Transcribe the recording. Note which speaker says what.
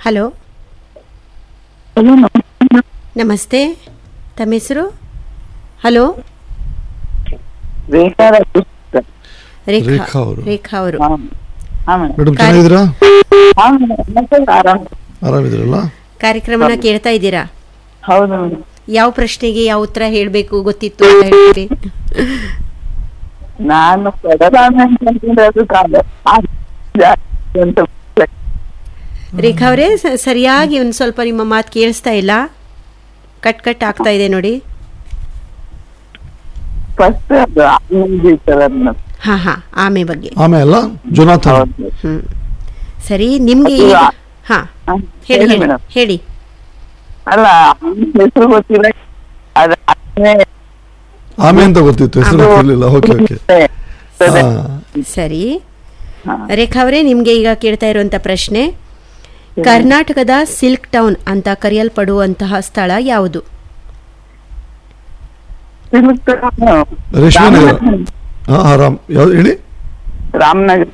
Speaker 1: Hello
Speaker 2: hello ನಮಸ್ತೆ
Speaker 1: ನಮಸ್ತೆ ತಮ್ಮ ಹೆಸರು ಹಲೋ
Speaker 2: ರೇಖಾ ರಾಜು.
Speaker 1: ರೇಖಾ
Speaker 3: ರೇಖಾ ಅವರು.
Speaker 1: ರೇಖಾ ಅವರು
Speaker 2: ಹಾ ಹಾ ಮೇಡಮ್
Speaker 3: ಮೇಡಮ್ ಚೆನ್ನಾಗಿದ್ದೀರಾ
Speaker 2: ಹಾ ಮೇಡಮ್ ಮತ್ತೆ ಆರಾಮ್
Speaker 3: ಆರಾಮಿದ್ದೀರಲ್ಲ
Speaker 1: ಕಾರ್ಯಕ್ರಮನ ಕೇಳ್ತಾ ಇದ್ದೀರಾ
Speaker 2: ಹೌದು ಮೇಡಮ್
Speaker 1: ಯಾವ ಪ್ರಶ್ನೆಗೆ ಯಾವ ಉತ್ತರ ಹೇಳಬೇಕು ಗೊತ್ತಿತ್ತು ಅಂತ ಹೇಳ್ತೀರಿ
Speaker 2: ನಾನು ಕೊಡಲಾನ ಅಂತಂದ್ರೆ ಅದು ಕಾಲ ಆ, ಜಾಸ್ತಿ ಅಂತ
Speaker 1: ರೇಖಾ ಅವರೇ ಸ- ಸರಿಯಾಗಿ ಒಂದು ಸ್ವಲ್ಪ ನಿಮ್ಮ ಮಾತು ಕೇಳಿಸ್ತಾ ಇಲ್ಲ ಕಟ್ ಕಟ್ ಆಗ್ತಾ ಇದೆ ನೋಡಿ
Speaker 2: ಫಸ್ಟ್ ಅದು ಆಮೇಲೆ ಇರ್ತದೆ ಮೇಡಮ್
Speaker 1: ಹಾ ಹಾ ಆಮೆ ಬಗ್ಗೆ
Speaker 3: ಆಮೇಲೆ ಅಲ್ಲ ಜೊನಾಥನ್
Speaker 2: ಹೌದು
Speaker 1: ಹ್ಮ್ ಸರಿ ನಿಮ್ಗೆ
Speaker 2: ಅದು
Speaker 1: ಈಗ
Speaker 2: ಆ-
Speaker 1: ಹಾ
Speaker 2: ಹಾ,
Speaker 1: ಹೇಳಿ
Speaker 2: ಹೇಳಿ
Speaker 1: ಹೇಳಿ
Speaker 2: ಮೇಡಮ್
Speaker 1: ಹೇಳಿ
Speaker 2: ಅಲ್ಲ ಹೆಸರು ಗೊತ್ತಿಲ್ಲ ಅದು ಆಮೇಲೆ
Speaker 3: ಆಮೆ ಅಂತ ಗೊತ್ತಿತ್ತು ಹೆಸರು
Speaker 2: ಅದು-
Speaker 3: ಗೊತ್ತಿರಲಿಲ್ಲ ಓಕೆ ಓಕೆ
Speaker 2: ಇರ್ತದೆ.
Speaker 1: ಸರಿ
Speaker 2: ಹಾ.
Speaker 1: ರೇಖಾ ಅವರೇ ನಿಮ್ಗೆ ಈಗ ಕೇಳ್ತಾ ಇರುವಂತ ಪ್ರಶ್ನೆ ಕರ್ನಾಟಕದ ಸಿಲ್ಕ್ ಟೌನ್ ಅಂತ ಕರೆಯಲ್ಪಡುವಂತಹ ಸ್ಥಳ ಯಾವುದು
Speaker 2: ತಿರುಗ್ತಾ-
Speaker 3: ರೇಷ್ಮೆ ನಗರ
Speaker 2: ರಾಮನಗರ.
Speaker 3: ಹಾಂ ಆರಾಮ್ ಯಾವ್ದು ಹೇಳಿ
Speaker 2: ರಾಮನಗರ